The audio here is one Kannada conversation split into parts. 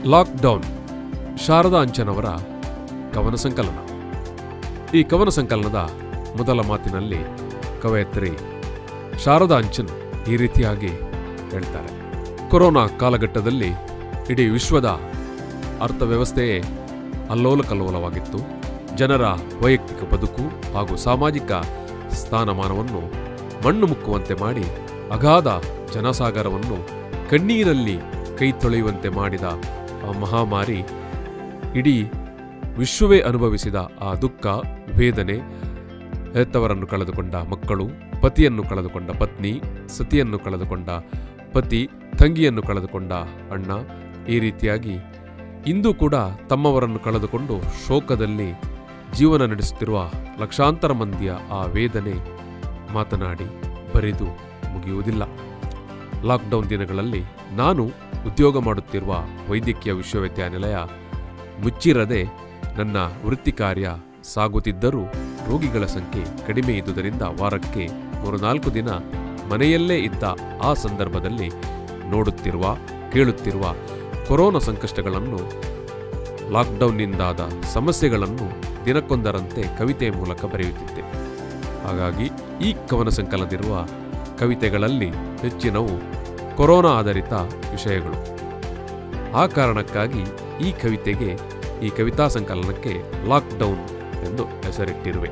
ಲಾಕ್ಡೌನ್ ಶಾರದಾ ಅಂಚನವರ ಕವನ ಸಂಕಲನ ಈ ಕವನ ಸಂಕಲನದ ಮೊದಲ ಮಾತಿನಲ್ಲಿ ಕವಯತ್ರಿ ಶಾರದಾ ಅಂಚನ್ ಈ ರೀತಿಯಾಗಿ ಹೇಳ್ತಾರೆ ಕೊರೋನಾ ಕಾಲಘಟ್ಟದಲ್ಲಿ ಇಡೀ ವಿಶ್ವದ ಅರ್ಥವ್ಯವಸ್ಥೆಯೇ ಅಲ್ಲೋಲ ಕಲ್ಲೋಲವಾಗಿತ್ತು ಜನರ ವೈಯಕ್ತಿಕ ಬದುಕು ಹಾಗೂ ಸಾಮಾಜಿಕ ಸ್ಥಾನಮಾನವನ್ನು ಮಣ್ಣು ಮುಕ್ಕುವಂತೆ ಮಾಡಿ ಅಗಾಧ ಜನಸಾಗರವನ್ನು ಕಣ್ಣೀರಲ್ಲಿ ಕೈ ತೊಳೆಯುವಂತೆ ಮಾಡಿದ ಆ ಮಹಾಮಾರಿ ಇಡೀ ವಿಶ್ವವೇ ಅನುಭವಿಸಿದ ಆ ದುಃಖ ವೇದನೆ ಹೆತ್ತವರನ್ನು ಕಳೆದುಕೊಂಡ ಮಕ್ಕಳು ಪತಿಯನ್ನು ಕಳೆದುಕೊಂಡ ಪತ್ನಿ ಸತಿಯನ್ನು ಕಳೆದುಕೊಂಡ ಪತಿ ತಂಗಿಯನ್ನು ಕಳೆದುಕೊಂಡ ಅಣ್ಣ ಈ ರೀತಿಯಾಗಿ ಇಂದು ಕೂಡ ತಮ್ಮವರನ್ನು ಕಳೆದುಕೊಂಡು ಶೋಕದಲ್ಲಿ ಜೀವನ ನಡೆಸುತ್ತಿರುವ ಲಕ್ಷಾಂತರ ಮಂದಿಯ ಆ ವೇದನೆ ಮಾತನಾಡಿ ಬರೆದು ಮುಗಿಯುವುದಿಲ್ಲ ಲಾಕ್ಡೌನ್ ದಿನಗಳಲ್ಲಿ ನಾನು ಉದ್ಯೋಗ ಮಾಡುತ್ತಿರುವ ವೈದ್ಯಕೀಯ ವಿಶ್ವವಿದ್ಯಾನಿಲಯ ಮುಚ್ಚಿರದೆ ನನ್ನ ವೃತ್ತಿ ಕಾರ್ಯ ಸಾಗುತ್ತಿದ್ದರೂ ರೋಗಿಗಳ ಸಂಖ್ಯೆ ಕಡಿಮೆ ಇದ್ದುದರಿಂದ ವಾರಕ್ಕೆ ಮೂರು ನಾಲ್ಕು ದಿನ ಮನೆಯಲ್ಲೇ ಇದ್ದ ಆ ಸಂದರ್ಭದಲ್ಲಿ ನೋಡುತ್ತಿರುವ ಕೇಳುತ್ತಿರುವ ಕೊರೋನಾ ಸಂಕಷ್ಟಗಳನ್ನು ಲಾಕ್ಡೌನ್ನಿಂದಾದ ಸಮಸ್ಯೆಗಳನ್ನು ದಿನಕ್ಕೊಂದರಂತೆ ಕವಿತೆಯ ಮೂಲಕ ಬರೆಯುತ್ತಿದ್ದೆ ಹಾಗಾಗಿ ಈ ಕವನ ಸಂಕಲನದಿರುವ ಕವಿತೆಗಳಲ್ಲಿ ಹೆಚ್ಚಿನವು ಕೊರೋನಾ ಆಧಾರಿತ ವಿಷಯಗಳು ಆ ಕಾರಣಕ್ಕಾಗಿ ಈ ಕವಿತೆಗೆ ಈ ಕವಿತಾ ಸಂಕಲನಕ್ಕೆ ಲಾಕ್ಡೌನ್ ಎಂದು ಹೆಸರಿಟ್ಟಿರುವೆ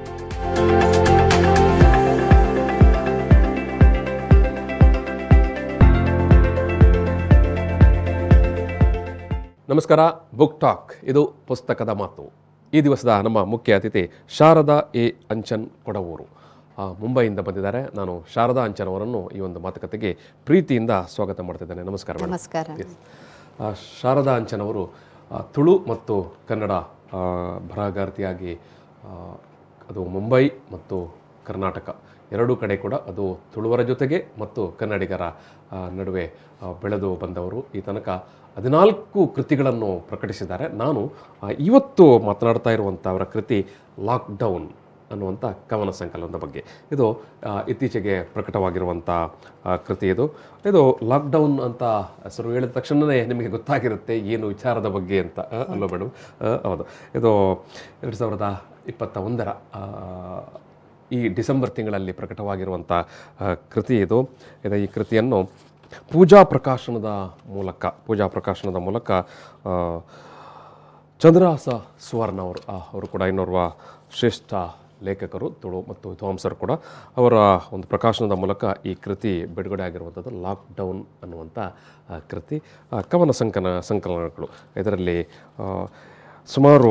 ನಮಸ್ಕಾರ ಬುಕ್ ಟಾಕ್ ಇದು ಪುಸ್ತಕದ ಮಾತು ಈ ದಿವಸದ ನಮ್ಮ ಮುಖ್ಯ ಅತಿಥಿ ಶಾರದಾ ಎ ಅಂಚನ್ ಕೊಡವೂರು ಆ, ಮುಂಬೈಯಿಂದ ಬಂದಿದ್ದಾರೆ ನಾನು ಶಾರದಾ ಅಂಚನ್ ಅವರನ್ನು ಈ ಒಂದು ಮಾತುಕತೆಗೆ ಪ್ರೀತಿಯಿಂದ ಸ್ವಾಗತ ಮಾಡ್ತಿದ್ದೇನೆ ನಮಸ್ಕಾರ ಮೇಡಮ್ ನಮಸ್ಕಾರ ಆ, ಶಾರದಾ ಅಂಚನ್ ಅವರು ಆ, ತುಳು ಮತ್ತು ಕನ್ನಡ ಆ, ಬರಹಗಾರ್ತಿಯಾಗಿ ಆ, ಅದು ಮುಂಬೈ ಮತ್ತು ಕರ್ನಾಟಕ ಎರಡೂ ಕಡೆ ಕೂಡ ಅದು ತುಳುವರ ಜೊತೆಗೆ ಮತ್ತು ಕನ್ನಡಿಗರ ಆ, ನಡುವೆ ಆ, ಬೆಳೆದು ಬಂದವರು ಈ ತನಕ ಹದಿನಾಲ್ಕು ಕೃತಿಗಳನ್ನು ಪ್ರಕಟಿಸಿದ್ದಾರೆ ನಾನು ಆ, ಇವತ್ತು ಮಾತನಾಡ್ತಾ ಇರುವಂಥ ಅವರ ಕೃತಿ ಲಾಕ್ಡೌನ್ ಅನ್ನುವಂಥ ಕವನ ಸಂಕಲನದ ಬಗ್ಗೆ ಇದು ಆ, ಇತ್ತೀಚೆಗೆ ಪ್ರಕಟವಾಗಿರುವಂಥ ಆ, ಕೃತಿ ಇದು ಇದು ಲಾಕ್ಡೌನ್ ಅಂತ ಹೆಸರು ಹೇಳಿದ ತಕ್ಷಣವೇ ನಿಮಗೆ ಗೊತ್ತಾಗಿರುತ್ತೆ ಏನು ವಿಚಾರದ ಬಗ್ಗೆ ಅಂತ ಆ, ಅಲ್ವಾ ಮೇಡಮ್ ಹೌದು ಇದು ಎರಡು ಸಾವಿರದ ಇಪ್ಪತ್ತ ಒಂದರ ಆ, ಈ ಡಿಸೆಂಬರ್ ತಿಂಗಳಲ್ಲಿ ಪ್ರಕಟವಾಗಿರುವಂಥ ಆ, ಕೃತಿ ಇದು ಇದು ಈ ಕೃತಿಯನ್ನು ಪೂಜಾ ಪ್ರಕಾಶನದ ಮೂಲಕ ಪೂಜಾ ಪ್ರಕಾಶನದ ಮೂಲಕ ಆ, ಚಂದ್ರಹಾಸ ಸುವರ್ಣ ಅವರು ಆ, ಅವರು ಕೂಡ ಇನ್ನೋರ್ವ ಶ್ರೇಷ್ಠ ಲೇಖಕರು ತುಳು ಮತ್ತು ವಿದ್ವಾಂಸರು ಕೂಡ ಅವರ ಒಂದು ಪ್ರಕಾಶನದ ಮೂಲಕ ಈ ಕೃತಿ ಬಿಡುಗಡೆ ಆಗಿರುವಂಥದ್ದು ಲಾಕ್ಡೌನ್ ಅನ್ನುವಂಥ ಆ, ಕೃತಿ ಆ, ಕವನ ಸಂಕಲನ ಸಂಕಲನಗಳು ಇದರಲ್ಲಿ ಆ, ಸುಮಾರು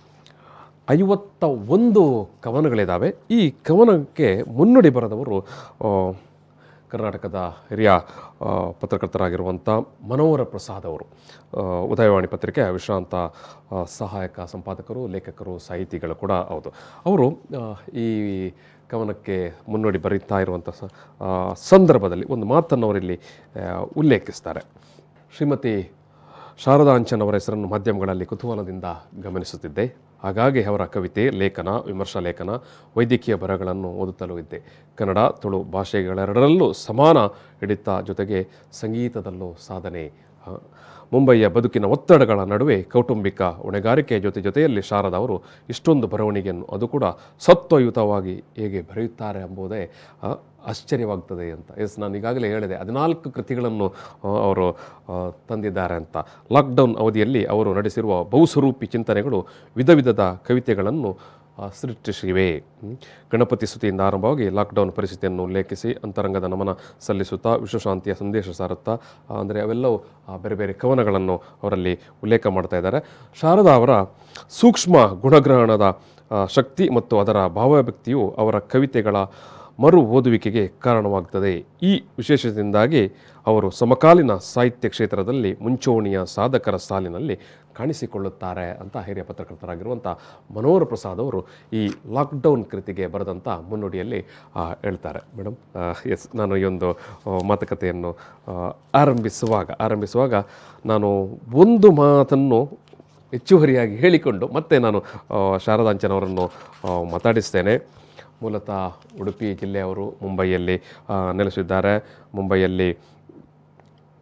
ಐವತ್ತ ಒಂದು ಕವನಗಳಿದ್ದಾವೆ ಈ ಕವನಕ್ಕೆ ಮುನ್ನುಡಿ ಬರೆದವರು ಆ, ಕರ್ನಾಟಕದ ಹಿರಿಯ ಆ, ಪತ್ರಕರ್ತರಾಗಿರುವಂಥ ಮನೋಹರ ಪ್ರಸಾದ್ ಅವರು ಆ, ಉದಯವಾಣಿ ಪತ್ರಿಕೆ ವಿಶ್ರಾಂತ ಆ, ಸಹಾಯಕ ಸಂಪಾದಕರು ಲೇಖಕರು ಸಾಹಿತಿಗಳು ಕೂಡ ಹೌದು ಅವರು ಆ, ಈ ಕವನಕ್ಕೆ ಮುನ್ನುಡಿ ಬರೀತಾ ಇರುವಂಥ ಸ- ಆ, ಸಂದರ್ಭದಲ್ಲಿ ಒಂದು ಮಾತನ್ನು ಅವರಿಲ್ಲಿ ಆ, ಉಲ್ಲೇಖಿಸ್ತಾರೆ ಶ್ರೀಮತಿ ಶಾರದಾ ಅಂಚನ್ ಅವರ ಹೆಸರನ್ನು ಮಾಧ್ಯಮಗಳಲ್ಲಿ ಕುತೂಹಲದಿಂದ ಗಮನಿಸುತ್ತಿದ್ದೆ ಹಾಗಾಗಿ ಅವರ ಕವಿತೆ ಲೇಖನ ವಿಮರ್ಶಾ ಲೇಖನ ವೈದ್ಯಕೀಯ ಬರಹಗಳನ್ನು ಓದುತ್ತಲೂ ಇದ್ದೆ ಕನ್ನಡ ತುಳು ಭಾಷೆಗಳೆರಡರಲ್ಲೂ ಸಮಾನ ಹಿಡಿತ ಜೊತೆಗೆ ಸಂಗೀತದಲ್ಲೂ ಸಾಧನೆ ಆ, ಮುಂಬಯಿಯ ಬದುಕಿನ ಒತ್ತಡಗಳ ನಡುವೆ ಕೌಟುಂಬಿಕ ಹೊಣೆಗಾರಿಕೆಯ ಜೊತೆ ಜೊತೆಯಲ್ಲಿ ಶಾರದಾ ಅವರು ಇಷ್ಟೊಂದು ಬರವಣಿಗೆಯನ್ನು ಅದು ಕೂಡ ಸತ್ವಯುತವಾಗಿ ಹೇಗೆ ಬರೆಯುತ್ತಾರೆ ಎಂಬುದೇ ಆ, ಆಶ್ಚರ್ಯವಾಗ್ತದೆ ಅಂತ ಎಸ್ ನಾನು ಈಗಾಗಲೇ ಹೇಳಿದೆ ಹದಿನಾಲ್ಕು ಕೃತಿಗಳನ್ನು ಆ, ಅವರು ಆ, ತಂದಿದ್ದಾರೆ ಅಂತ ಲಾಕ್ಡೌನ್ ಅವಧಿಯಲ್ಲಿ ಅವರು ನಡೆಸಿರುವ ಬಹುಸ್ವರೂಪಿ ಚಿಂತನೆಗಳು ವಿಧ ವಿಧದ ಕವಿತೆಗಳನ್ನು ಆ, ಸೃಷ್ಟಿಸಿವೆ ಹ್ಮ್. ಗಣಪತಿ ಸ್ತುತಿಯಿಂದ ಆರಂಭವಾಗಿ ಲಾಕ್ಡೌನ್ ಪರಿಸ್ಥಿತಿಯನ್ನು ಉಲ್ಲೇಖಿಸಿ ಅಂತರಂಗದ ನಮನ ಸಲ್ಲಿಸುತ್ತಾ ವಿಶ್ವಶಾಂತಿಯ ಸಂದೇಶ ಸಾರುತ್ತಾ ಅಂದರೆ ಅವೆಲ್ಲವೂ ಆ, ಬೇರೆ ಬೇರೆ ಕವನಗಳನ್ನು ಅವರಲ್ಲಿ ಉಲ್ಲೇಖ ಮಾಡ್ತಾ ಇದ್ದಾರೆ ಶಾರದಾ ಅವರ ಸೂಕ್ಷ್ಮ ಗುಣಗ್ರಹಣದ ಆ, ಶಕ್ತಿ ಮತ್ತು ಅದರ ಭಾವವ್ಯಕ್ತಿಯು ಅವರ ಕವಿತೆಗಳ ಮರು ಓದುವಿಕೆಗೆ ಕಾರಣವಾಗ್ತದೆ ಈ ವಿಶೇಷದಿಂದಾಗಿ ಅವರು ಸಮಕಾಲೀನ ಸಾಹಿತ್ಯ ಕ್ಷೇತ್ರದಲ್ಲಿ ಮುಂಚೂಣಿಯ ಸಾಧಕರ ಸಾಲಿನಲ್ಲಿ ಕಾಣಿಸಿಕೊಳ್ಳುತ್ತಾರೆ ಅಂತ ಹಿರಿಯ ಪತ್ರಕರ್ತರಾಗಿರುವಂಥ ಮನೋಹರ ಪ್ರಸಾದ್ ಅವರು ಈ ಲಾಕ್ಡೌನ್ ಕೃತಿಗೆ ಬರೆದಂಥ ಮುನ್ನುಡಿಯಲ್ಲಿ ಆ, ಹೇಳ್ತಾರೆ ಮೇಡಮ್ ಎಸ್ ನಾನು ಈ ಒಂದು ಆ, ಮಾತುಕತೆಯನ್ನು ಆ, ಆರಂಭಿಸುವಾಗ ಆರಂಭಿಸುವಾಗ ನಾನು ಒಂದು ಮಾತನ್ನು ಹೆಚ್ಚುವರಿಯಾಗಿ ಹೇಳಿಕೊಂಡು ಮತ್ತೆ ನಾನು ಆ, ಶಾರದಾಂಚನ್ ಅವರನ್ನು ಆ, ಮಾತಾಡಿಸ್ತೇನೆ ಮೂಲತಃ ಉಡುಪಿ ಜಿಲ್ಲೆಯವರು ಮುಂಬೈಯಲ್ಲಿ ಆ, ನೆಲೆಸಿದ್ದಾರೆ ಮುಂಬೈಯಲ್ಲಿ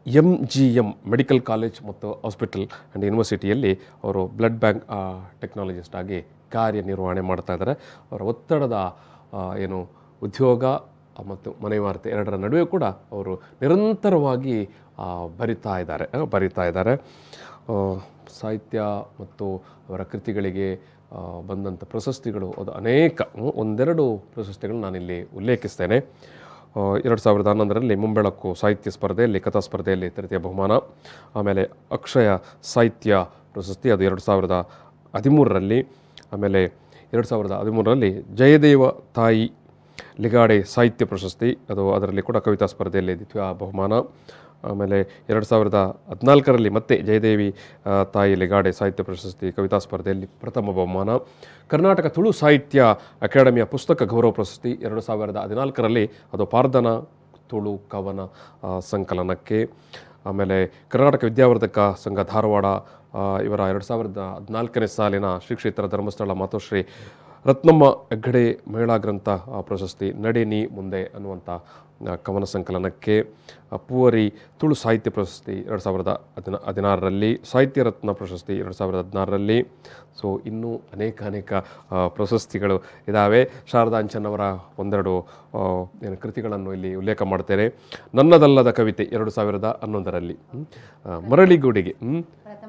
M G M medical college ಮತ್ತು ಹಾಸ್ಪಿಟಲ್ ಆ್ಯಂಡ್ ಯೂನಿವರ್ಸಿಟಿಯಲ್ಲಿ ಅವರು ಬ್ಲಡ್ ಬ್ಯಾಂಕ್ ಟೆಕ್ನಾಲಜಿಸ್ಟ್ ಆಗಿ ಕಾರ್ಯನಿರ್ವಹಣೆ ಮಾಡ್ತಾ ಇದ್ದಾರೆ ಅವರ ಒತ್ತಡದ ಆ, ಏನು ಉದ್ಯೋಗ ಮತ್ತು ಮನೆ ವಾರ್ತೆ ಎರಡರ ನಡುವೆ ಕೂಡ ಅವರು ನಿರಂತರವಾಗಿ ಆ, ಬರಿತಾ ಇದ್ದಾರೆ ಆ, ಬರಿತಾ ಇದ್ದಾರೆ ಆ, ಸಾಹಿತ್ಯ ಮತ್ತು ಅವರ ಕೃತಿಗಳಿಗೆ ಆ, ಬಂದಂಥ ಪ್ರಶಸ್ತಿಗಳು ಅದು ಅನೇಕ ಹ್ಮ್, ಒಂದೆರಡು ಪ್ರಶಸ್ತಿಗಳು ನಾನಿಲ್ಲಿ ಉಲ್ಲೇಖಿಸ್ತೇನೆ ಆ, ಎರಡು ಸಾವಿರದ ಹನ್ನೊಂದರಲ್ಲಿ ಮುಂಬೆಳಕು ಸಾಹಿತ್ಯ ಸ್ಪರ್ಧೆಯಲ್ಲಿ ಕಥಾ ಸ್ಪರ್ಧೆಯಲ್ಲಿ ತೃತೀಯ ಬಹುಮಾನ ಆಮೇಲೆ ಅಕ್ಷಯ ಸಾಹಿತ್ಯ ಪ್ರಶಸ್ತಿ ಅದು ಎರಡು ಸಾವಿರದ ಹದಿಮೂರರಲ್ಲಿ ಆಮೇಲೆ ಎರಡು ಸಾವಿರದ ಹದಿಮೂರರಲ್ಲಿ ಜಯದೇವ ತಾಯಿ ಲಿಗಾಡೆ ಸಾಹಿತ್ಯ ಪ್ರಶಸ್ತಿ ಅದು ಅದರಲ್ಲಿ ಕೂಡ ಕವಿತಾ ಸ್ಪರ್ಧೆಯಲ್ಲಿ ದ್ವಿತೀಯ ಬಹುಮಾನ ಆಮೇಲೆ ಎರಡು ಸಾವಿರದ ಹದಿನಾಲ್ಕರಲ್ಲಿ ಮತ್ತೆ ಜಯದೇವಿ ಆ, ತಾಯಿ ಲಿಗಾಡೆ ಸಾಹಿತ್ಯ ಪ್ರಶಸ್ತಿ ಕವಿತಾ ಸ್ಪರ್ಧೆಯಲ್ಲಿ ಪ್ರಥಮ ಬಹುಮಾನ ಕರ್ನಾಟಕ ತುಳು ಸಾಹಿತ್ಯ ಅಕಾಡೆಮಿಯ ಪುಸ್ತಕ ಗೌರವ ಪ್ರಶಸ್ತಿ ಎರಡು ಸಾವಿರದ ಹದಿನಾಲ್ಕರಲ್ಲಿ ಅದು ಪಾರ್ಧನ ತುಳು ಕವನ ಆ, ಸಂಕಲನಕ್ಕೆ ಆಮೇಲೆ ಕರ್ನಾಟಕ ವಿದ್ಯಾವರ್ಧಕ ಸಂಘ ಧಾರವಾಡ ಆ, ಇವರ ಎರಡು ಸಾವಿರದ ಹದಿನಾಲ್ಕನೇ ಸಾಲಿನ ಶ್ರೀ ಕ್ಷೇತ್ರ ಧರ್ಮಸ್ಥಳ ಮಾತೋಶ್ರೀ ರತ್ನಮ್ಮ ಹೆಗ್ಗಡೆ ಮಹಿಳಾ ಗ್ರಂಥ ಆ, ಪ್ರಶಸ್ತಿ ನಡೆ ನೀ ಮುಂದೆ ಅನ್ನುವಂಥ ಆ, ಕವನ ಸಂಕಲನಕ್ಕೆ ಆ, ಪೂವರಿ ತುಳು ಸಾಹಿತ್ಯ ಪ್ರಶಸ್ತಿ ಎರಡು ಸಾವಿರದ ಹದಿನ ಹದಿನಾರರಲ್ಲಿ ಸಾಹಿತ್ಯ ರತ್ನ ಪ್ರಶಸ್ತಿ ಎರಡು ಸಾವಿರದ ಹದಿನಾರರಲ್ಲಿ ಸೊ ಇನ್ನೂ ಅನೇಕ ಅನೇಕ ಆ, ಪ್ರಶಸ್ತಿಗಳು ಇದ್ದಾವೆ ಶಾರದಾಂಚನ್ ಅವರ ಒಂದೆರಡು ಆ, ಏನು ಕೃತಿಗಳನ್ನು ಇಲ್ಲಿ ಉಲ್ಲೇಖ ಮಾಡ್ತೇನೆ ನನ್ನದಲ್ಲದ ಕವಿತೆ ಎರಡು ಸಾವಿರದ ಹನ್ನೊಂದರಲ್ಲಿ ಹ್ಮ್. ಆ, ಮರಳಿಗೂಡಿಗೆ ಹ್ಮ್.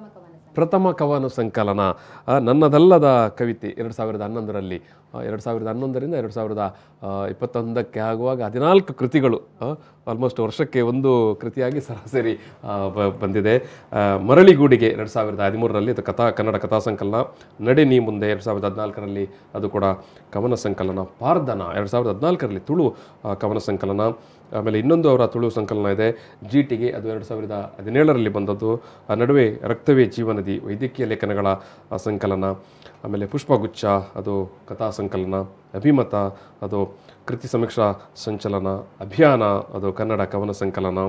ಪ್ರಥಮ ಕವನ ಸಂಕಲನ ಆ, ನನ್ನದಲ್ಲದ ಕವಿತೆ ಎರಡು ಸಾವಿರದ ಹನ್ನೊಂದರಲ್ಲಿ ಎರಡು ಸಾವಿರದ ಹನ್ನೊಂದರಿಂದ ಎರಡು ಸಾವಿರದ ಆ, ಇಪ್ಪತ್ತೊಂದಕ್ಕೆ ಆಗುವಾಗ ಹದಿನಾಲ್ಕು ಕೃತಿಗಳು ಆಲ್ಮೋಸ್ಟ್ ವರ್ಷಕ್ಕೆ ಒಂದು ಕೃತಿಯಾಗಿ ಸರಾಸರಿ ಆ, ಬ- ಬಂದಿದೆ ಆ, ಮರಳಿಗೂಡಿಗೆ ಎರಡು ಸಾವಿರದ ಹದಿಮೂರರಲ್ಲಿ ಅದು ಕಥಾ ಕನ್ನಡ ಕಥಾ ಸಂಕಲನ ನಡೆ ನೀ ಮುಂದೆ ಎರಡು ಸಾವಿರದ ಹದಿನಾಲ್ಕರಲ್ಲಿ ಅದು ಕೂಡ ಕವನ ಸಂಕಲನ ಪಾರ್ಧನ ಎರಡು ಸಾವಿರದ ಹದಿನಾಲ್ಕರಲ್ಲಿ ತುಳು ಆ, ಕವನ ಸಂಕಲನ ಆಮೇಲೆ ಇನ್ನೊಂದು ಅವರ ತುಳು ಸಂಕಲನ ಇದೆ ಜಿ ಟಿಗೆ ಅದು ಎರಡು ಸಾವಿರದ ಹದಿನೇಳರಲ್ಲಿ ಬಂದದ್ದು ಆ ನಡುವೆ ರಕ್ತವೇ ಜೀವನದಿ ವೈದ್ಯಕೀಯ ಲೇಖನಗಳ ಆ, ಸಂಕಲನ ಆಮೇಲೆ ಪುಷ್ಪಗುಚ್ಛ ಅದು ಕಥಾ ಸಂಕಲನ ಅಭಿಮತ ಅದು ಕೃತಿ ಸಮೀಕ್ಷಾ ಸಂಚಲನ ಅಭಿಯಾನ ಅದು ಕನ್ನಡ ಕವನ ಸಂಕಲನ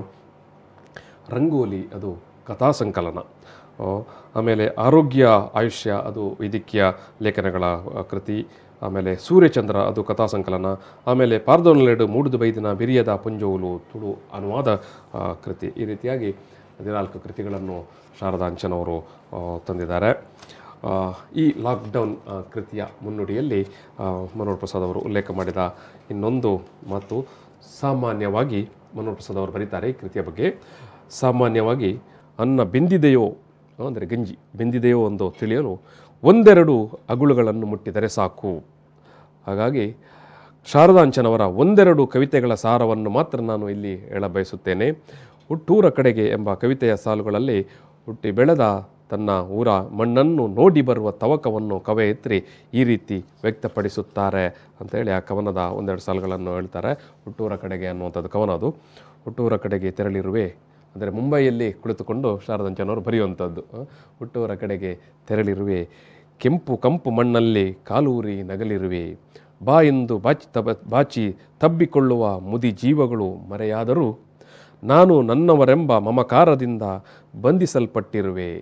ರಂಗೋಲಿ ಅದು ಕಥಾ ಸಂಕಲನ ಆ, ಆಮೇಲೆ ಆರೋಗ್ಯ ಆಯುಷ್ಯ ಅದು ವೈದ್ಯಕೀಯ ಲೇಖನಗಳ ಆ, ಕೃತಿ ಆಮೇಲೆ ಸೂರ್ಯಚಂದ್ರ ಅದು ಕಥಾ ಸಂಕಲನ ಆಮೇಲೆ ಪಾರ್ದೋನಲೆಡು ಮೂಡುದು ಬೈದಿನ ಬಿರಿಯದ ಪುಂಜೋಲು ತುಳು ಅನುವಾದ ಆ, ಕೃತಿ ಈ ರೀತಿಯಾಗಿ ಹದಿನಾಲ್ಕು ಕೃತಿಗಳನ್ನು ಶಾರದಾಂಚನ್ ಅವರು ಆ, ತಂದಿದ್ದಾರೆ ಆ, ಈ ಲಾಕ್ಡೌನ್ ಆ, ಕೃತಿಯ ಮುನ್ನುಡಿಯಲ್ಲಿ ಆ, ಮನೋಹರ್ ಪ್ರಸಾದ್ ಅವರು ಉಲ್ಲೇಖ ಮಾಡಿದ ಇನ್ನೊಂದು ಮಾತು ಸಾಮಾನ್ಯವಾಗಿ ಮನೋಹರ್ ಪ್ರಸಾದ್ ಅವರು ಬರೀತಾರೆ ಈ ಕೃತಿಯ ಬಗ್ಗೆ ಸಾಮಾನ್ಯವಾಗಿ ಅನ್ನ ಬೆಂದಿದೆಯೋ ಅಂದರೆ ಗಂಜಿ ಬೆಂದಿದೆಯೋ ಎಂದು ತಿಳಿಯಲು ಒಂದೆರಡು ಅಗುಳುಗಳನ್ನು ಮುಟ್ಟಿದರೆ ಸಾಕು ಹಾಗಾಗಿ ಶಾರದಾಂಚನವರ ಒಂದೆರಡು ಕವಿತೆಗಳ ಸಾರವನ್ನು ಮಾತ್ರ ನಾನು ಇಲ್ಲಿ ಹೇಳ ಬಯಸುತ್ತೇನೆ ಹುಟ್ಟೂರ ಕಡೆಗೆ ಎಂಬ ಕವಿತೆಯ ಸಾಲುಗಳಲ್ಲಿ ಹುಟ್ಟಿ ಬೆಳೆದ ತನ್ನ ಊರ ಮಣ್ಣನ್ನು ನೋಡಿ ಬರುವ ತವಕವನ್ನು ಕವಯಿತ್ರಿ ಈ ರೀತಿ ವ್ಯಕ್ತಪಡಿಸುತ್ತಾರೆ ಅಂತೇಳಿ ಆ ಕವನದ ಒಂದೆರಡು ಸಾಲುಗಳನ್ನು ಹೇಳ್ತಾರೆ ಹುಟ್ಟೂರ ಕಡೆಗೆ ಅನ್ನುವಂಥದ್ದು ಕವನ ಅದು ಹುಟ್ಟೂರ ಕಡೆಗೆ ತೆರಳಿರುವೆ ಅಂದರೆ ಮುಂಬೈಯಲ್ಲಿ ಕುಳಿತುಕೊಂಡು ಶಾರದಂಚನವರು ಬರೆಯುವಂಥದ್ದು ಆ, ಹುಟ್ಟೂರ ಕಡೆಗೆ ತೆರಳಿರುವೆ ಕೆಂಪು ಕಂಪು ಮಣ್ಣಲ್ಲಿ ಕಾಲೂರಿ ನಗಲಿರುವೆ ಬಾ ಎಂದು ಬಾಚಿ ತಬ ಬಾಚಿ ತಬ್ಬಿಕೊಳ್ಳುವ ಮುದಿ ಜೀವಗಳು ಮರೆಯಾದರೂ ನಾನು ನನ್ನವರೆಂಬ ಮಮಕಾರದಿಂದ ಬಂಧಿಸಲ್ಪಟ್ಟಿರುವೆ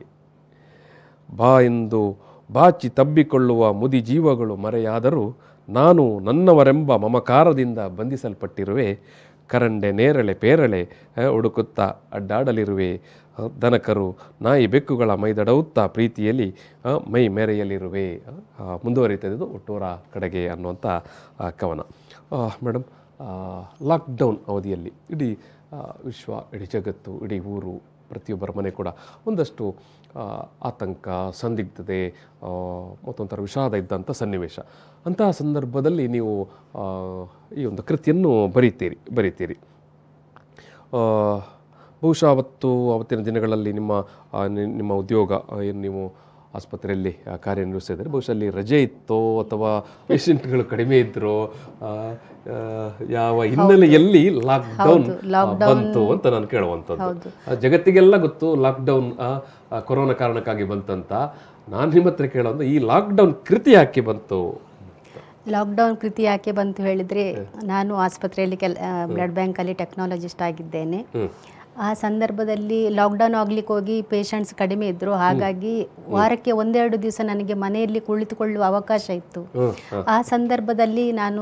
ಬಾ ಎಂದು ಬಾಚಿ ತಬ್ಬಿಕೊಳ್ಳುವ ಮುದಿ ಜೀವಗಳು ಮರೆಯಾದರೂ ನಾನು ನನ್ನವರೆಂಬ ಮಮಕಾರದಿಂದ ಬಂಧಿಸಲ್ಪಟ್ಟಿರುವೆ ಕರಂಡೆ ನೇರಳೆ ಪೇರಳೆ ಆ, ಹುಡುಕುತ್ತಾ ಅಡ್ಡಾಡಲಿರುವೆ ಆ, ದನಕರು ನಾಯಿ ಬೆಕ್ಕುಗಳ ಮೈದಡವುತ್ತಾ ಪ್ರೀತಿಯಲ್ಲಿ ಆ, ಮೈ ಮೆರೆಯಲಿರುವೆ ಆ, ಮುಂದುವರಿತದ್ದು ಹುಟ್ಟೂರ ಕಡೆಗೆ ಅನ್ನುವಂಥ ಆ, ಕವನ ಮೇಡಮ್ ಲಾಕ್ಡೌನ್ ಅವಧಿಯಲ್ಲಿ ಇಡೀ ಆ, ವಿಶ್ವ ಇಡೀ ಜಗತ್ತು ಇಡೀ ಊರು ಪ್ರತಿಯೊಬ್ಬರ ಮನೆ ಕೂಡ ಒಂದಷ್ಟು ಆ, ಆತಂಕ ಸಂದಿಗ್ಧತೆ ಆ, ಮತ್ತೊಂಥರ ವಿಷಾದ ಇದ್ದಂಥ ಸನ್ನಿವೇಶ ಅಂತಹ ಸಂದರ್ಭದಲ್ಲಿ ನೀವು ಆ, ಈ ಒಂದು ಕೃತಿಯನ್ನು ಬರೀತೀರಿ ಬರೀತೀರಿ ಆ, ಬಹುಶಃ ಅವತ್ತು ಅವತ್ತಿನ ದಿನಗಳಲ್ಲಿ ನಿಮ್ಮ ಆ, ನಿ- ನಿಮ್ಮ ಉದ್ಯೋಗ ಆ, ಏನು ನೀವು ಆಸ್ಪತ್ರೆಯಲ್ಲಿ ಆ, ಕಾರ್ಯನಿರ್ವಹಿಸ್ತಿದ್ದಾರೆ ಬಹುಶಃ ಅಲ್ಲಿ ರಜೆ ಇತ್ತೋ ಅಥವಾ ಪೇಷಂಟ್ಗಳು ಕಡಿಮೆ ಇದ್ರೋ ಆ, ಆ, ಯಾವ ಹಿನ್ನೆಲೆಯಲ್ಲಿ ಲಾಕ್ಡೌನ್ ಬಂತು ಅಂತ ನಾನು ಕೇಳುವಂಥದ್ದು ಆ, ಜಗತ್ತಿಗೆಲ್ಲ ಗೊತ್ತು ಲಾಕ್ಡೌನ್ ಕೊರೋನಾ ಕಾರಣಕ್ಕಾಗಿ ಬಂತಂತ ನಾನು ನಿಮ್ಮ ಹತ್ರ ಕೇಳೋದು ಈ ಲಾಕ್ಡೌನ್ ಕೃತಿ ಯಾಕೆ ಬಂತು ಲಾಕ್ಡೌನ್ ಕೃತಿ ಯಾಕೆ ಬಂತು ಹೇಳಿದರೆ ನಾನು ಆಸ್ಪತ್ರೆಯಲ್ಲಿ ಕೆಲ ಬ್ಲಡ್ ಬ್ಯಾಂಕಲ್ಲಿ ಟೆಕ್ನಾಲಜಿಸ್ಟ್ ಆಗಿದ್ದೇನೆ ಹ್ಮ್. ಆ ಸಂದರ್ಭದಲ್ಲಿ ಲಾಕ್ಡೌನ್ ಆಗ್ಲಿಕ್ಕೆ ಹೋಗಿ ಪೇಷಂಟ್ಸ್ ಕಡಿಮೆ ಇದ್ದರು ಹಾಗಾಗಿ ವಾರಕ್ಕೆ ಒಂದೆರಡು ದಿವಸ ನನಗೆ ಮನೆಯಲ್ಲಿ ಕುಳಿತುಕೊಳ್ಳುವ ಅವಕಾಶ ಇತ್ತು ಹ್ಮ್, ಆ ಸಂದರ್ಭದಲ್ಲಿ ನಾನು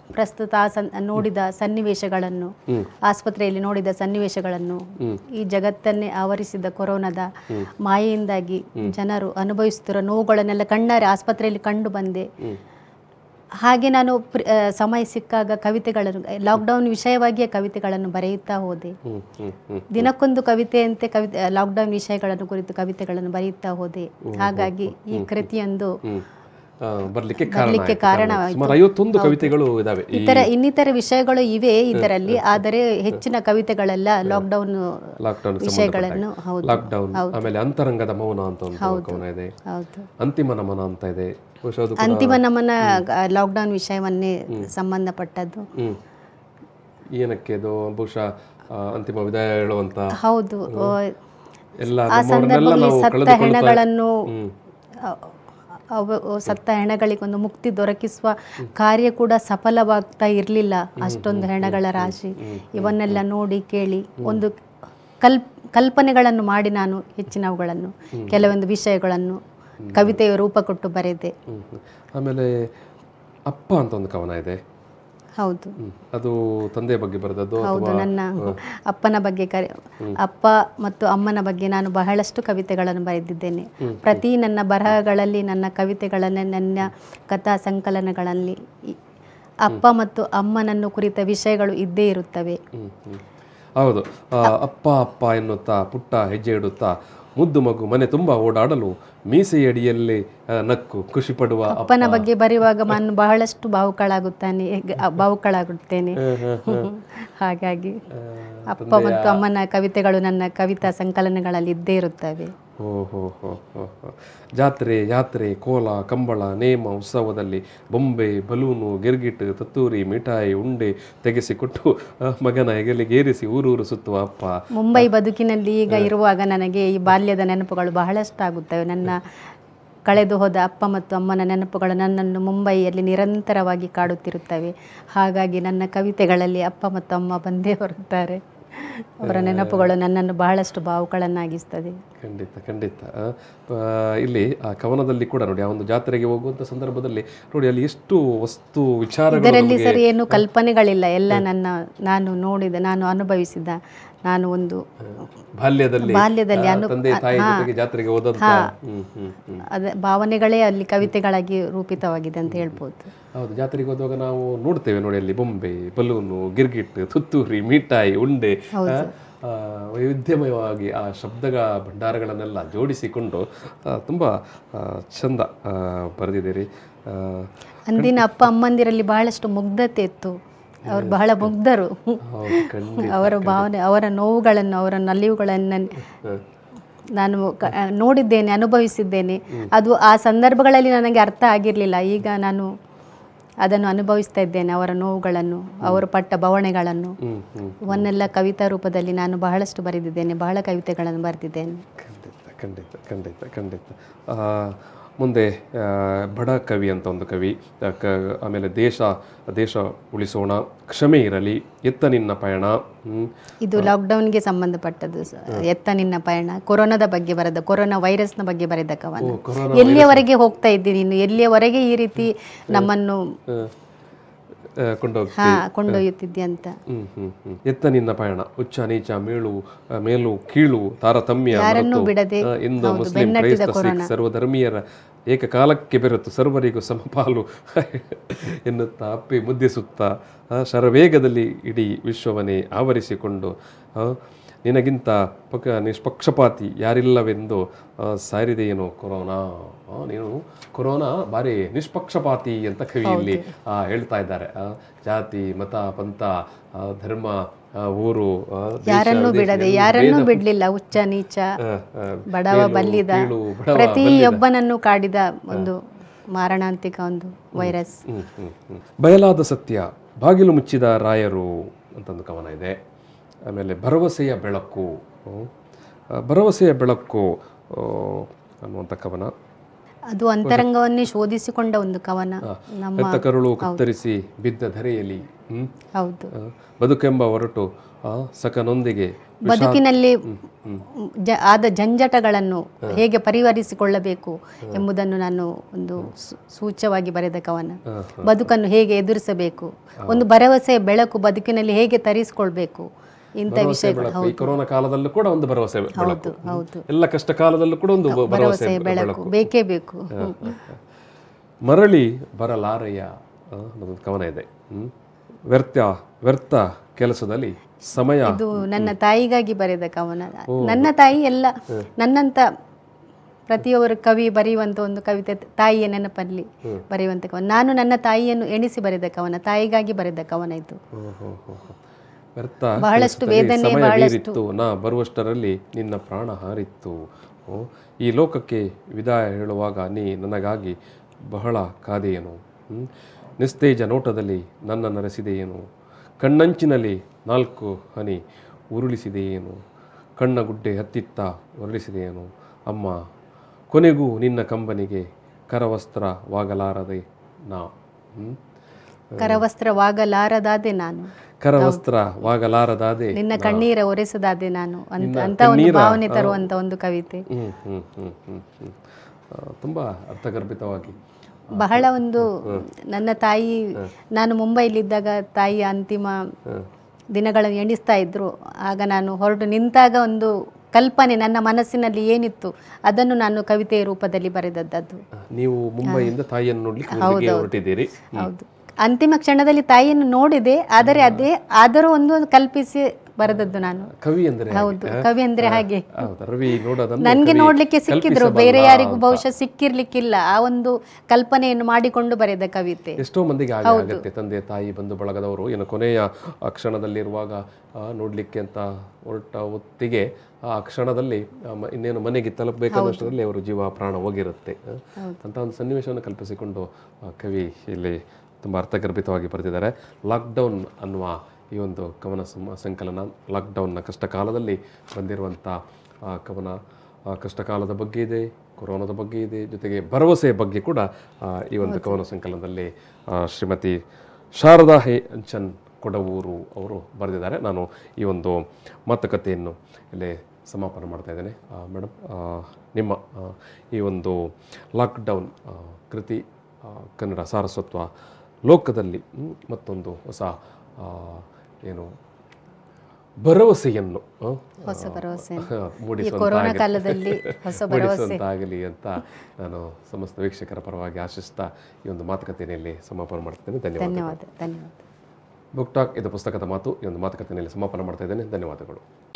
ಪ್ರಸ್ತುತ ಆ ಸನ್ ನೋಡಿದ ಸನ್ನಿವೇಶಗಳನ್ನು ಆಸ್ಪತ್ರೆಯಲ್ಲಿ ನೋಡಿದ ಸನ್ನಿವೇಶಗಳನ್ನು ಈ ಜಗತ್ತನ್ನೇ ಆವರಿಸಿದ ಕೊರೋನಾದ ಮಾಯೆಯಿಂದಾಗಿ ಜನರು ಅನುಭವಿಸುತ್ತಿರೋ ನೋವುಗಳನ್ನೆಲ್ಲ ಕಣ್ಣಾರೆ ಆಸ್ಪತ್ರೆಯಲ್ಲಿ ಕಂಡು ಬಂದೆ ಹಾಗೆ ನಾನು ಪ್ರ- ಆ, ಸಮಯ ಸಿಕ್ಕಾಗ ಕವಿತೆಗಳನ್ನು ಲಾಕ್ಡೌನ್ ವಿಷಯವಾಗಿಯೇ ಕವಿತೆಗಳನ್ನು ಬರೆಯುತ್ತಾ ಹೋದೆ ಹ್ಮ್ ಹ್ಮ್ ಹ್ಮ್ ದಿನಕ್ಕೊಂದು ಕವಿತೆಯಂತೆ ಕವಿತೆ ಲಾಕ್ಡೌನ್ ವಿಷಯಗಳನ್ನು ಕುರಿತು ಕವಿತೆಗಳನ್ನು ಬರೆಯುತ್ತಾ ಹೋದೆ ಹಾಗಾಗಿ ಈ ಕೃತಿಯೊಂದು ಹ್ಮ್ ಆ, ಬರ್ಲಿಕ್ಕೆ ಕಾರಣ ಬರ್ಲಿಕ್ಕೆ ಆಯ್ತು. ಕಾರಣ ಸುಮಾರು ಐವತ್ತೊಂದು ಕವಿತೆಗಳು ಇದಾವೆ ಈ ಇತರ ಇನ್ನಿತರ ವಿಷಯಗಳು ಇವೆ ಇದರಲ್ಲಿ ಆದರೆ ಹೆಚ್ಚಿನ ಕವಿತೆಗಳೆಲ್ಲ ಲಾಕ್ಡೌನ್ ಲಾಕ್ಡೌನ್ ವಿಷಯಗಳನ್ನು ಹೌದು ಲಾಕ್ಡೌನ್ ಆಮೇಲೆ ಅಂತರಂಗದ ಮೌನ ಅಂತ ಒಂದು ಕವನ ಇದೆ ಹೌದು ಅಂತಿಮ ನಮನ ಅಂತ ಇದೆ ಬಹುಶಃ ಅದು ಕೂಡ- ಅಂತಿಮ ನಮನ ಲಾಕ್ಡೌನ್ ವಿಷಯವನ್ನೇ ಸಂಬಂಧಪಟ್ಟದ್ದು ಹ್ಮ್ ಏನಕ್ಕೆ ಅದು ಬಹುಶಃ ಆ, ಅಂತಿಮ ವಿದಾಯ ಹೇಳುವಂತ ಹೌದು ಓ, ಎಲ್ಲ ಆ ನಮ್ಮವರನ್ನೆಲ್ಲ ಸಂದರ್ಭದಲ್ಲಿ ನಾವು ಸತ್ತ ಕಳೆದುಕೊಳ್ತಾ ಹೆಣಗಳನ್ನು ಹ್ಮ್. ಅ- ಅವ ಸತ್ತ ಹೆಣಗಳಿಗೊಂದು ಮುಕ್ತಿ ದೊರಕಿಸುವ ಕಾರ್ಯ ಕೂಡ ಸಫಲವಾಗ್ತಾ ಇರಲಿಲ್ಲ ಅಷ್ಟೊಂದು ಹೆಣಗಳ ರಾಶಿ ಇವನ್ನೆಲ್ಲ ನೋಡಿ ಕೇಳಿ ಒಂದು ಕಲ್ಪ್ ಕಲ್ಪನೆಗಳನ್ನು ಮಾಡಿ ನಾನು ಹೆಚ್ಚಿನವುಗಳನ್ನು ಕೆಲವೊಂದು ವಿಷಯಗಳನ್ನು ಕವಿತೆಯ ರೂಪ ಕೊಟ್ಟು ಬರೆದೆ ಹ್ಮ್, ಹ್ಮ್. ಆಮೇಲೆ ಅಪ್ಪ ಅಂತ ಒಂದು ಕವನ ಇದೆ ಹೌದು ಹ್ಮ್. ಅದು ತಂದೆಯ ಬಗ್ಗೆ ಬರೆದದ್ದು ಹೌದು ಅಥವಾ ನನ್ನ ಅಪ್ಪನ ಬಗ್ಗೆ ಕರೆ ಅಪ್ಪ ಮತ್ತು ಅಮ್ಮನ ಬಗ್ಗೆ ನಾನು ಬಹಳಷ್ಟು ಕವಿತೆಗಳನ್ನು ಬರೆದಿದ್ದೇನೆ ಪ್ರತಿ ನನ್ನ ಬರಹಗಳಲ್ಲಿ ನನ್ನ ಕವಿತೆಗಳಲ್ಲಿ ನನ್ನ ಕಥಾ ಸಂಕಲನಗಳಲ್ಲಿ ಈ ಅಪ್ಪ ಮತ್ತು ಅಮ್ಮನನ್ನು ಕುರಿತ ವಿಷಯಗಳು ಇದ್ದೇ ಇರುತ್ತವೆ ಹ್ಮ್, ಹ್ಮ್. ಹೌದು ಆ, ಅಪ್ಪ ಅಪ್ಪ ಎನ್ನುತ್ತಾ ಪುಟ್ಟ ಹೆಜ್ಜೆ ಇಡುತ್ತಾ ಮುದ್ದು ಮಗು ಮನೆ ತುಂಬ ಓಡಾಡಲು ಮೀಸೆಯಡಿಯಲ್ಲಿ ಆ, ನಕ್ಕು ಖುಷಿ ಪಡುವ ಅಪ್ಪ ಅಪ್ಪನ ಬಗ್ಗೆ ಬರೆಯುವಾಗ ನಾನು ಬಹಳಷ್ಟು ಭಾವುಕಳಾಗುತ್ತಾನೆ ಭಾವುಕಳಾಗುತ್ತೇನೆ ಹಾಗಾಗಿ ಅಪ್ಪ ಮತ್ತು ಅಮ್ಮನ ಕವಿತೆಗಳು ನನ್ನ ಕವಿತಾ ಸಂಕಲನಗಳಲ್ಲಿ ಇದ್ದೇ ಇರುತ್ತವೆ ಓ ಹೋ ಹೋ ಹೋ ಹೋ. ಜಾತ್ರೆ ಯಾತ್ರೆ ಕೋಲ ಕಂಬಳ ನೇಮ ಉತ್ಸವದಲ್ಲಿ ಬೊಂಬೆ ಬಲೂನು ಗಿರ್ಗಿಟ್ ತತ್ತೂರಿ ಮಿಠಾಯಿ ಉಂಡೆ ತೆಗೆಸಿಕೊಟ್ಟು ಆ, ಮಗನ ಹೆಗಲಿಗೇರಿಸಿ ಊರೂರು ಸುತ್ತುವ ಅಪ್ಪ ಮುಂಬೈ ಬದುಕಿನಲ್ಲಿ ಈಗ ಇರುವಾಗ ನನಗೆ ಈ ಬಾಲ್ಯದ ನೆನಪುಗಳು ಬಹಳಷ್ಟು ಆಗುತ್ತವೆ ನನ್ನ ಕಳೆದು ಹೋದ ಅಪ್ಪ ಮತ್ತು ಅಮ್ಮನ ನೆನಪುಗಳು ನನ್ನನ್ನು ಮುಂಬೈಯಲ್ಲಿ ನಿರಂತರವಾಗಿ ಕಾಡುತ್ತಿರುತ್ತವೆ ಹಾಗಾಗಿ ನನ್ನ ಕವಿತೆಗಳಲ್ಲಿ ಅಪ್ಪ ಮತ್ತು ಅಮ್ಮ ಬಂದೇ ಬರುತ್ತಾರೆ ಅವರ ನೆನಪುಗಳು ನನ್ನನ್ನು ಬಹಳಷ್ಟು ಭಾವುಗಳನ್ನಾಗಿಸ್ತದೆ ಖಂಡಿತ ಖಂಡಿತ ಆ, ಆ, ಇಲ್ಲಿ ಆ ಕವನದಲ್ಲಿ ಕೂಡ ನೋಡಿ ಆ ಒಂದು ಜಾತ್ರೆಗೆ ಹೋಗುವಂಥ ಸಂದರ್ಭದಲ್ಲಿ ನೋಡಿ ಅಲ್ಲಿ ಎಷ್ಟು ವಸ್ತು ವಿಚಾರಗಳು ಇದರಲ್ಲಿ ನಮಗೆ ಸರಿ ಏನು ಕಲ್ಪನೆಗಳಿಲ್ಲ ಎಲ್ಲ ನನ್ನ ನಾನು ನೋಡಿದ ನಾನು ಅನುಭವಿಸಿದ ನಾನು ಒಂದು ಬಾಲ್ಯದಲ್ಲಿ ಬಾಲ್ಯದಲ್ಲಿ ಆ, ಅನು ತಂದೆ ತಾಯಿ ಜೊತೆಗೆ ಜಾತ್ರೆಗೆ ಹೋದಂತ ಹ್ಮ್ ಹ್ಮ್ ಹ್ಮ್ ಅದ ಭಾವನೆಗಳೇ ಅಲ್ಲಿ ಕವಿತೆಗಳಾಗಿ ರೂಪಿತವಾಗಿದೆ ಅಂತ ಹೇಳ್ಬೋದು ಹೌದು ಜಾತ್ರೆಗೆ ಹೋದಾಗ ನಾವು ನೋಡ್ತೇವೆ ನೋಡಿ ಅಲ್ಲಿ ಬೊಂಬೆ ಬಲೂನು ಗಿರ್ಗಿಟ್ ತುತ್ತೂರಿ ಮಿಠಾಯಿ ಉಂಡೆ ಆ, ಆ, ವೈವಿಧ್ಯಮಯವಾಗಿ ಆ ಶಬ್ದಗಳ ಭಂಡಾರಗಳನ್ನೆಲ್ಲ ಜೋಡಿಸಿಕೊಂಡು ಆ, ತುಂಬಾ ಆ, ಚಂದ ಆ, ಬರೆದಿದ್ದೀರಿ ಆ, ಅಂದಿನ ಅಪ್ಪ ಅಮ್ಮಂದಿರಲ್ಲಿ ಬಹಳಷ್ಟು ಮುಗ್ಧತೆ ಇತ್ತು ಅವರು ಬಹಳ ಮುಗ್ಧರು ಹೌದು ಖಂಡಿತ ಅವರ ಭಾವನೆ ಅವರ ನೋವುಗಳನ್ನು ಅವರ ನಲಿವುಗಳನ್ನು ನಾನು ಕ- ನೋಡಿದ್ದೇನೆ ಅನುಭವಿಸಿದ್ದೇನೆ ಅದು ಆ ಸಂದರ್ಭಗಳಲ್ಲಿ ನನಗೆ ಅರ್ಥ ಆಗಿರಲಿಲ್ಲ ಈಗ ನಾನು ಅದನ್ನು ಅನುಭವಿಸ್ತಾ ಇದ್ದೇನೆ ಅವರ ನೋವುಗಳನ್ನು ಅವರು ಪಟ್ಟ ಬವಣೆಗಳನ್ನು ಹ್ಮ್ ಹ್ಮ್ ಇವನ್ನೆಲ್ಲ ಕವಿತಾ ರೂಪದಲ್ಲಿ ನಾನು ಬಹಳಷ್ಟು ಬರೆದಿದ್ದೇನೆ ಬಹಳ ಕವಿತೆಗಳನ್ನು ಬರೆದಿದ್ದೇನೆ ಖಂಡಿತ ಖಂಡಿತ ಖಂಡಿತ ಖಂಡಿತ ಆ, ಮುಂದೆ ಆ, ಬಡ ಕವಿ ಅಂತ ಒಂದು ಕವಿ ಆ, ಕ ಆಮೇಲೆ ದೇಶ ದೇಶ ಉಳಿಸೋಣ ಕ್ಷಮೆ ಇರಲಿ ಎತ್ತ ನಿನ್ನ ಪಯಣ ಹ್ಮ್. ಇದು ಲಾಕ್ಡೌನ್ಗೆ ಸಂಬಂಧಪಟ್ಟದ್ದು ಸ- ಎತ್ತ ನಿನ್ನ ಪಯಣ ಕೊರೋನಾದ ಬಗ್ಗೆ ಬರೆದ ಕೊರೋನಾ ವೈರಸ್ನ ಬಗ್ಗೆ ಬರೆದ ಕವನ ಓ, ಕೊರೋನಾ ಎಲ್ಲಿಯವರೆಗೆ ಹೋಗ್ತಾ ಇದ್ದೀನಿ ನೀನು ಎಲ್ಲಿಯವರೆಗೆ ಈ ರೀತಿ ನಮ್ಮನ್ನು ಆ, ಆ, ಕೊಂಡೋಗಿ ಹಾ ಕೊಂಡೊಯ್ಯುತ್ತಿದ್ದೆ ಅಂತ ಹ್ಮ್ ಹ್ಮ್ ಹ್ಮ್ ಎತ್ತ ನಿನ್ನ ಪಯಣ ಉಚ್ಚ ನೀಚ ಮೇಳು ಆ, ಮೇಲು ಕೀಳು ತಾರತಮ್ಯ ಯಾರನ್ನೂ ಮರೆತು, ಬಿಡದೆ, ಆ, ಹಿಂದೂ ಹೌದು, ಮುಸ್ಲಿಂ ಬೆನ್ನಟ್ಟಿದ ಕ್ರೈಸ್ತ ಸಿಖ್ ಸರ್ವಧರ್ಮೀಯರ ಏಕಕಾಲಕ್ಕೆ ಬೆರೆತು ಸರ್ವರಿಗೂ ಸಮಪಾಲು ಎನ್ನುತ್ತಾ ಅಪ್ಪಿ ಮುದ್ದಿಸುತ್ತಾ ಆ, ಶರವೇಗದಲ್ಲಿ ಇಡೀ ವಿಶ್ವವನ್ನೇ ಆವರಿಸಿಕೊಂಡು ಆ, ನಿನಗಿಂತ ಪಕ ನಿಷ್ಪಕ್ಷಪಾತಿ ಯಾರಿಲ್ಲವೆಂದು ಆ, ಸಾರಿದೆಯೇನೋ ಕೊರೋನಾ ಆ, ನೀನು ಕೊರೋನಾ ಬಾರಿ ನಿಷ್ಪಕ್ಷಪಾತಿ ಅಂತ ಕವಿಯಲ್ಲಿ ಆ, ಹೇಳ್ತಾ ಇದ್ದಾರೆ ಆ, ಜಾತಿ ಮತ ಪಂಥ ಆ, ಧರ್ಮ ಆ, ಊರು ಆ, ದೇಶ, ಯಾರನ್ನೂ ವಿದೇಶ ಬಿಡದೆ ಎಲ್ಲ ಯಾರನ್ನೂ ಭೇದ- ಬಿಡ್ಲಿಲ್ಲ ಉಚ್ಚ ನೀಚ ಆ, ಆ, ಬಡವ ಮೇಲು, ಬಲ್ಲಿದ ಕೀಳು, ಬಡವ, ಪ್ರತಿಯೊಬ್ಬನನ್ನು ಕಾಡಿದ ಒಂದು ಮಾರಣಾಂತಿಕ ಒಂದು ವೈರಸ್ ಹ್ಮ್, ಹ್ಮ್, ಹ್ಮ್. ಬಯಲಾದ ಸತ್ಯ ಬಾಗಿಲು ಮುಚ್ಚಿದ ರಾಯರು ಅಂತಂದು ಕವನ ಇದೆ ಆಮೇಲೆ ಭರವಸೆಯ ಬೆಳಕು ಹ್ಮ್. ಆ, ಭರವಸೆಯ ಬೆಳಕು ಆ, ಅನ್ನುವಂಥ ಕವನ ಅದು ಅಂತರಂಗವನ್ನೇ ಶೋಧಿಸಿಕೊಂಡ ಒಂದು ಕವನ ನಮ್ಮ ಎತ್ತ ಕರುಳು ಕತ್ತರಿಸಿ ಬಿದ್ದ ಧರೆಯಲ್ಲಿ ಹ್ಮ್ ಹೌದು ಆ, ಬದುಕೆಂಬ ಹೊರಟು ಆ, ಸಖನೊಂದಿಗೆ ಬದುಕಿನಲ್ಲಿ ಜ- ಆದ ಜಂಜಟಗಳನ್ನು ಹೇಗೆ ಪರಿಹರಿಸಿಕೊಳ್ಳಬೇಕು ಎಂಬುದನ್ನು ನಾನು ಒಂದು ಸೂ- ಸೂಚ್ಯವಾಗಿ ಬರೆದ ಕವನ ಆ, ಬದುಕನ್ನು ಹೇಗೆ ಎದುರಿಸಬೇಕು ಒಂದು ಭರವಸೆ ಬೆಳಕು ಬದುಕಿನಲ್ಲಿ ಹೇಗೆ ತರಿಸಿಕೊಳ್ಬೇಕು ಇಂಥ ವಿಷಯಗಳು ಬೆಳಕು. ಈ ಕೊರೋನಾ ಕಾಲದಲ್ಲೂ ಕೂಡ ಒಂದು ಭರವಸೆ ಬೆಳಕು ಹೌದು ಹೌದು ಎಲ್ಲ ಕಷ್ಟ ಕಾಲದಲ್ಲೂ ಕೂಡ ಒಂದು ಭರವಸೆ ಭರವಸೆ ಬೆಳಕು ಬೇಕೇ ಬೇಕು ಮರಳಿ ಬರಲಾರಯ್ಯ ಆ, ಅನ್ನೋದೊಂದು ಕವನ ಇದೆ ಹ್ಮ್ ವ್ಯರ್ಥ ವ್ಯರ್ಥ ಕೆಲಸದಲ್ಲಿ ಸಮಯ ಇದು ನನ್ನ ತಾಯಿಗಾಗಿ ಬರೆದ ಕವನ ನನ್ನ ತಾಯಿ ಎಲ್ಲ ನನ್ನಂತ ಪ್ರತಿಯೊಬ್ಬರು ಕವಿ ಬರೆಯುವಂತ ಒಂದು ಕವಿತೆ ತಾಯಿಯ ನೆನಪಲ್ಲಿ ಬರೆಯುವಂತ ಕವನ ನಾನು ನನ್ನ ತಾಯಿಯನ್ನು ಎಣಿಸಿ ಬರೆದ ಕವನ ತಾಯಿಗಾಗಿ ಬರೆದ ಕವನ ಇದು ಹೋ, ಹೋ, ಹೋ, ಹೋ. ವ್ಯರ್ಥ ಬಹಳಷ್ಟು ಕೆಲಸದಲ್ಲಿ ವೇದನೆ, ಸಮಯ ಬಹಳಷ್ಟು- ಬೀರಿತ್ತು ನಾ ಬರುವಷ್ಟರಲ್ಲಿ ನಿನ್ನ ಪ್ರಾಣ ಹಾರಿತ್ತು ಓ, ಈ ಲೋಕಕ್ಕೆ ವಿದಾಯ ಹೇಳುವಾಗ ನೀ ನನಗಾಗಿ ಬಹಳ ಕಾದೆಯೇನು ಹ್ಮ್? ನಿಸ್ತೇಜ ನೋಟದಲ್ಲಿ ನನ್ನ ನರೆಸಿದೆಯೇನು ಕಣ್ಣಂಚಿನಲ್ಲಿ ನಾಲ್ಕು ಹನಿ ಉರುಳಿಸಿದೆಯೇನು ಕಣ್ಣ ಗುಡ್ಡೆ ಹತ್ತಿತ್ತ ಹೊರಳಿಸಿದೆಯೇನು ಅಮ್ಮ ಕೊನೆಗೂ ನಿನ್ನ ಕಂಬನಿಗೆ ಕರವಸ್ತ್ರವಾಗಲಾರದೆ ನಾ ಹ್ಮ್? ಕರವಸ್ತ್ರವಾಗಲಾರದಾದೆ ನಾನು ಕರವಸ್ತ್ರವಾಗಲಾರದಾದೆ ನಿನ್ನ ಕಣ್ಣೀರ ಒರೆಸದಾದೆ ನಾನು ಅಂತ ಅಂತ ಒಂದು ಭಾವನೆ ತರುವಂತ ಒಂದು ಕವಿತೆ ಹ್ಮ್ ಹ್ಮ್ ಹ್ಮ್ ಹ್ಮ್ ಹ್ಮ್ ಆ, ತುಂಬಾ ಅರ್ಥಗರ್ಭಿತವಾಗಿ ಬಹಳ ಒಂದು ನನ್ನ ತಾಯಿ ನಾನು ಮುಂಬೈಲಿದ್ದಾಗ ತಾಯಿಯ ಅಂತಿಮ ದಿನಗಳನ್ನು ಎಣಿಸ್ತಾ ಇದ್ರು ಆಗ ನಾನು ಹೊರಟು ನಿಂತಾಗ ಒಂದು ಕಲ್ಪನೆ ನನ್ನ ಮನಸ್ಸಿನಲ್ಲಿ ಏನಿತ್ತು ಅದನ್ನು ನಾನು ಕವಿತೆಯ ರೂಪದಲ್ಲಿ ಬರೆದದ್ದು ನೀವು ಮುಂಬೈಯಿಂದ ತಾಯಿಯನ್ನು ನೋಡ್ಲಿಕ್ಕೆ ಊರಿಗೆ ಹೊರಟಿದ್ದೀರಿ ಹೌದು ಅಂತಿಮ ಕ್ಷಣದಲ್ಲಿ ತಾಯಿಯನ್ನು ನೋಡಿದೆ ಆದರೆ ಅದೇ ಆದರೂ ಒಂದು ಕಲ್ಪಿಸಿ ಬರೆದದ್ದು ನಾನು ಕವಿ ಅಂದ್ರೆ ಹೌದು ಕವಿ ಅಂದ್ರೆ ಹಾಗೆ ಹೌದಾ ರವಿ ನೋಡೋದನ್ನು ನನ್ಗೆ ಕವಿ ನೋಡ್ಲಿಕ್ಕೆ ಸಿಕ್ಕಿದ್ರು ಕಲ್ಪಿಸಬಲ್ಲ ಬೇರೆ ಯಾರಿಗೂ ಅಂತ. ಬಹುಶಃ ಸಿಕ್ಕಿರ್ಲಿಕ್ಕಿಲ್ಲ ಆ ಒಂದು ಕಲ್ಪನೆಯನ್ನು ಮಾಡಿಕೊಂಡು ಬರೆದ ಕವಿತೆ ಎಷ್ಟೋ ಮಂದಿಗೆ ಹಾಗೆ ಆಗತ್ತೆ ತಂದೆ ತಾಯಿ ಬಂಧು ಬಳಗದವರು ಏನು ಕೊನೆಯ ಆ ಕ್ಷಣದಲ್ಲಿರುವಾಗ ಆ, ನೋಡ್ಲಿಕ್ಕೆ ಅಂತ ಹೊರಟ ಹೊತ್ತಿಗೆ ಆ ಕ್ಷಣದಲ್ಲಿ ಆ, ಮ- ಇನ್ನೇನು ಮನೆಗೆ ತಲುಪಬೇಕನ್ನೋಷ್ಟರಲ್ಲಿ ಅವರು ಜೀವ ಪ್ರಾಣ ಹೋಗಿರುತ್ತೆ ಆ, ಅಂತ ಒಂದು ಸನ್ನಿವೇಶವನ್ನು ಕಲ್ಪಿಸಿಕೊಂಡು ಆ, ಕವಿ ಇಲ್ಲಿ ತುಂಬ ಅರ್ಥಗರ್ಭಿತವಾಗಿ ಬರೆದಿದ್ದಾರೆ ಲಾಕ್ಡೌನ್ ಅನ್ನುವ ಈ ಒಂದು ಕವನ ಸಮ ಸಂಕಲನ ಲಾಕ್ಡೌನ್ನ ಕಷ್ಟ ಕಾಲದಲ್ಲಿ ಬಂದಿರುವಂಥ ಆ ಕವನ ಆ ಕಷ್ಟ ಕಾಲದ ಬಗ್ಗೆ ಇದೆ ಕೊರೋನಾದ ಬಗ್ಗೆ ಇದೆ ಜೊತೆಗೆ ಭರವಸೆಯ ಬಗ್ಗೆ ಕೂಡ ಆ, ಈ ಒಂದು ಕವನ ಸಂಕಲನದಲ್ಲಿ ಆ, ಶ್ರೀಮತಿ ಶಾರದಾ ಹೇ ಅಂಚನ್ ಕೊಡವೂರು ಅವರು ಬರೆದಿದ್ದಾರೆ ನಾನು ಈ ಒಂದು ಮಾತುಕತೆಯನ್ನು ಇಲ್ಲಿ ಸಮಾಪನ ಮಾಡ್ತಾ ಇದ್ದೇನೆ ಮೇಡಮ್ ನಿಮ್ಮ ಆ, ಈ ಒಂದು ಲಾಕ್ಡೌನ್ ಆ, ಕೃತಿ ಆ, ಕನ್ನಡ ಸಾರಸ್ವತ್ವ ಲೋಕದಲ್ಲಿ ಹ್ಮ್, ಮತ್ತೊಂದು ಹೊಸ ಆ, ಏನು ಭರವಸೆಯನ್ನು ಆ, ಹೊಸ ಭರವಸೆ ಈ ಮೂಡಿಸುವಂತಾಗಲಿ- ಕೊರೋನಾ ಕಾಲದಲ್ಲಿ ಹೊಸ ಭರವಸೆ ಮೂಡಿಸುವಂತಾಗಲಿ ಅಂತ ನಾನು ಸಮಸ್ತ ವೀಕ್ಷಕರ ಪರವಾಗಿ ಆಶಿಸ್ತಾ ಈ ಒಂದು ಮಾತುಕತೆಯಲ್ಲಿ ಸಮಾಪನ ಮಾಡ್ತೇನೆ ಧನ್ಯವಾದ ಧನ್ಯವಾದ ಧನ್ಯವಾದ ಬುಕ್ ಟಾಕ್ ಇದು ಪುಸ್ತಕದ ಮಾತು ಈ ಒಂದು ಮಾತುಕತೆಯಲ್ಲಿ ಸಮಾಪನ ಮಾಡ್ತಾ ಇದ್ದೇನೆ ಧನ್ಯವಾದಗಳು